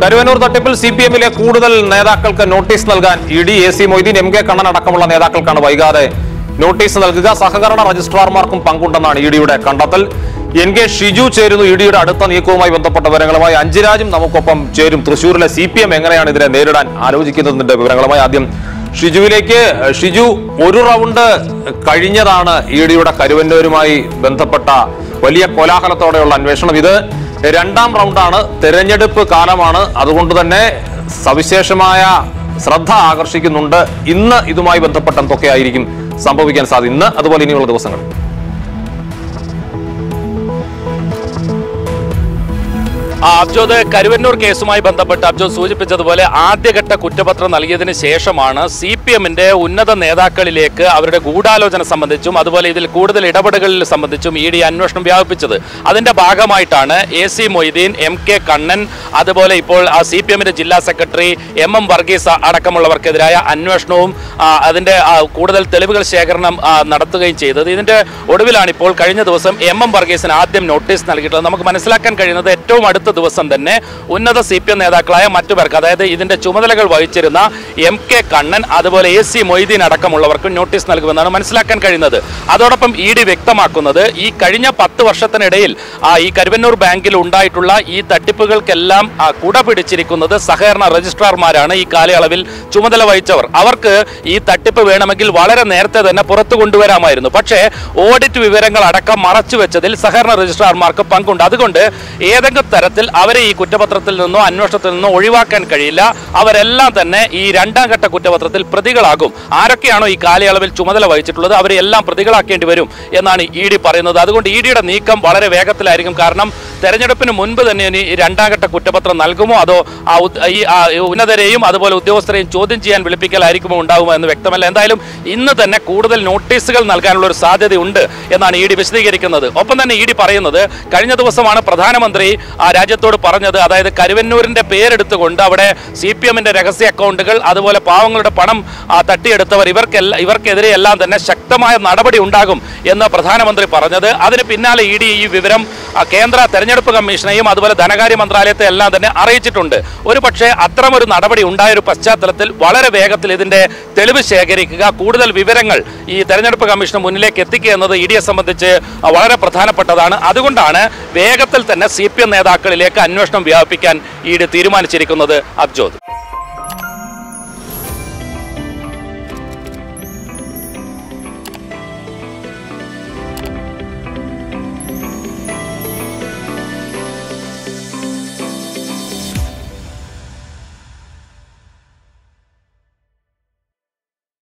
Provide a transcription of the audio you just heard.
കരുവന്നൂർ തട്ടിപ്പിൽ C P എമ്മിലെ കൂടുതൽ നേതാക്കൾക്ക് നോട്ടീസ് നൽകാൻ E D A C Moideen M K Kannan അടക്കമുള്ള നേതാക്കൾക്കാണ് വൈകാതെ നോട്ടീസ് നൽകുക സഹകരണ രജിസ്ട്രാർമാർക്കും പങ്കുണ്ടെന്നാണ് ഇ ഡിയുടെ കണ്ടെത്തൽ എൻ കെ ഷിജു ചേരുന്നു ഇ ഡിയുടെ അടുത്ത നീക്കവുമായി ബന്ധപ്പെട്ട വിവരങ്ങളുമായി അഞ്ചുരാജും നമുക്കൊപ്പം ചേരും തൃശൂരിലെ സി പി എം എങ്ങനെയാണ് ഇതിനെ നേരിടാൻ ആലോചിക്കുന്നതിന്റെ വിവരങ്ങളുമായി ആദ്യം ഷിജുവിലേക്ക് ഷിജു ഒരു റൗണ്ട് കഴിഞ്ഞതാണ് ഇ ഡിയുടെ കരുവന്നൂരുമായി ബന്ധപ്പെട്ട വലിയ കോലാഹലത്തോടെയുള്ള അന്വേഷണം ഇത് രണ്ടാം റൗണ്ടാണ് തെരഞ്ഞെടുപ്പ് കാലമാണ് അതുകൊണ്ട് തന്നെ സവിശേഷമായ ശ്രദ്ധ ആകർഷിക്കുന്നുണ്ട് ഇന്ന് ഇതുമായി ബന്ധപ്പെട്ട എന്തൊക്കെയായിരിക്കും സംഭവിക്കാൻ സാധ്യത ഇന്ന് അതുപോലെ ഇനിയുള്ള ദിവസങ്ങൾ ആ, അബ്ജോദ് കരുവന്നൂർ കേസുമായി ബന്ധപ്പെട്ട് അബ്ജോദ് സൂചിപ്പിച്ചതുപോലെ ആദ്യഘട്ട കുറ്റപത്രം നൽകിയതിന് ശേഷമാണ് സി പി എമ്മിന്റെ ഉന്നത നേതാക്കളിലേക്ക് അവരുടെ ഗൂഢാലോചന സംബന്ധിച്ചും അതുപോലെ ഇതിൽ കൂടുതൽ ഇടപെടലുകൾ സംബന്ധിച്ചും ഇ ഡി അന്വേഷണം വ്യാപിപ്പിച്ചത് അതിന്റെ ഭാഗമായിട്ടാണ് A C Moideen M K Kannan അതുപോലെ ഇപ്പോൾ ആ സി പി എമ്മിന്റെ ജില്ലാ സെക്രട്ടറി എം എം വർഗീസ് അടക്കമുള്ളവർക്കെതിരായ അന്വേഷണവും ആ, അതിന്റെ ആ, കൂടുതൽ തെളിവുകൾ ശേഖരണം ആ, നടത്തുകയും ചെയ്തത് ഇതിന്റെ ഒടുവിലാണ് ഇപ്പോൾ കഴിഞ്ഞ ദിവസം എം എം വർഗീസിന് ആദ്യം നോട്ടീസ് നൽകിയിട്ടുള്ളത് നമുക്ക് മനസ്സിലാക്കാൻ കഴിയുന്നത് ഏറ്റവും അടുത്ത ദിവസം തന്നെ ഉന്നത സി പി എം നേതാക്കളായ മറ്റു പേർക്ക് അതായത് ഇതിന്റെ ചുമതലകൾ വഹിച്ചിരുന്ന എം കെ കണ്ണൻ അതുപോലെ എ സി മൊയ്തീൻ അടക്കമുള്ളവർക്ക് നോട്ടീസ് നൽകുമെന്നാണ് മനസ്സിലാക്കാൻ കഴിയുന്നത് അതോടൊപ്പം ഇ ഡി വ്യക്തമാക്കുന്നത് ഈ കഴിഞ്ഞ പത്ത് വർഷത്തിനിടയിൽ ആ, ഈ കരുവന്നൂർ ബാങ്കിൽ ഉണ്ടായിട്ടുള്ള ഈ തട്ടിപ്പുകൾക്കെല്ലാം ആ, കുട പിടിച്ചിരിക്കുന്നത് സഹകരണ രജിസ്ട്രാർമാരാണ് ഈ കാലയളവിൽ ചുമതല വഹിച്ചവർ അവർക്ക് ഈ തട്ടിപ്പ് വേണമെങ്കിൽ വളരെ നേരത്തെ തന്നെ പുറത്തു കൊണ്ടുവരാമായിരുന്നു പക്ഷേ ഓഡിറ്റ് വിവരങ്ങൾ അടക്കം മറച്ചു വെച്ചതിൽ സഹകരണ രജിസ്ട്രാർമാർക്ക് പങ്കുണ്ട് അതുകൊണ്ട് ഏതെങ്കിലും തരത്തിൽ അവരെ ഈ കുറ്റപത്രത്തിൽ നിന്നോ അന്വേഷണത്തിൽ നിന്നോ ഒഴിവാക്കാൻ കഴിയില്ല അവരെല്ലാം തന്നെ ഈ രണ്ടാം ഘട്ട കുറ്റപത്രത്തിൽ പ്രതികളാകും ആരൊക്കെയാണോ ഈ കാലയളവിൽ ചുമതല വഹിച്ചിട്ടുള്ളത് അവരെ എല്ലാം പ്രതികളാക്കേണ്ടി വരും എന്നാണ് ഇ ഡി പറയുന്നത് അതുകൊണ്ട് ഇ ഡിയുടെ നീക്കം വളരെ വേഗത്തിലായിരിക്കും കാരണം തെരഞ്ഞെടുപ്പിന് മുൻപ് തന്നെ ഇനി ഈ രണ്ടാം ഘട്ട കുറ്റപത്രം നൽകുമോ അതോ ആ ഉദ്- ഈ ആ ഉന്നതരെയും അതുപോലെ ഉദ്യോഗസ്ഥരെയും ചോദ്യം ചെയ്യാൻ വിളിപ്പിക്കലായിരിക്കുമോ ഉണ്ടാകുമോ എന്ന് വ്യക്തമല്ല എന്തായാലും ഇന്ന് തന്നെ കൂടുതൽ നോട്ടീസുകൾ നൽകാനുള്ള ഒരു സാധ്യതയുണ്ട് എന്നാണ് ഇ ഡി വിശദീകരിക്കുന്നത് ഒപ്പം തന്നെ ഇ ഡി പറയുന്നത് കഴിഞ്ഞ ദിവസമാണ് പ്രധാനമന്ത്രി ആ രാജ്യത്തോട് പറഞ്ഞത് അതായത് കരുവന്നൂരിന്റെ പേരെടുത്തുകൊണ്ട് അവിടെ സി പി എമ്മിന്റെ രഹസ്യ അക്കൗണ്ടുകൾ അതുപോലെ പാവങ്ങളുടെ പണം ആ, തട്ടിയെടുത്തവർ ഇവർക്കെല്ലാം ഇവർക്കെതിരെ എല്ലാം തന്നെ ശക്തമായ നടപടി ഉണ്ടാകും എന്ന് പ്രധാനമന്ത്രി പറഞ്ഞത് അതിന് പിന്നാലെ ഇ ഡി ഈ വിവരം ആ, കേന്ദ്ര തെരഞ്ഞെടുപ്പ് കമ്മീഷനെയും അതുപോലെ ധനകാര്യ മന്ത്രാലയത്തെ എല്ലാം തന്നെ അറിയിച്ചിട്ടുണ്ട് ഒരു പക്ഷേ അത്തരമൊരു നടപടി ഉണ്ടായ ഒരു പശ്ചാത്തലത്തിൽ വളരെ വേഗത്തിൽ ഇതിന്റെ തെളിവ് ശേഖരിക്കുക കൂടുതൽ വിവരങ്ങൾ ഈ തെരഞ്ഞെടുപ്പ് കമ്മീഷന് മുന്നിലേക്ക് എത്തിക്കുക എന്നത് ഇ ഡിയെ സംബന്ധിച്ച് ആ, വളരെ പ്രധാനപ്പെട്ടതാണ് അതുകൊണ്ടാണ് വേഗത്തിൽ തന്നെ സി പി എം നേതാക്കളിലേക്ക് അന്വേഷണം വ്യാപിപ്പിക്കാൻ ഇ ഡി തീരുമാനിച്ചിരിക്കുന്നത് അബ്ജോദ്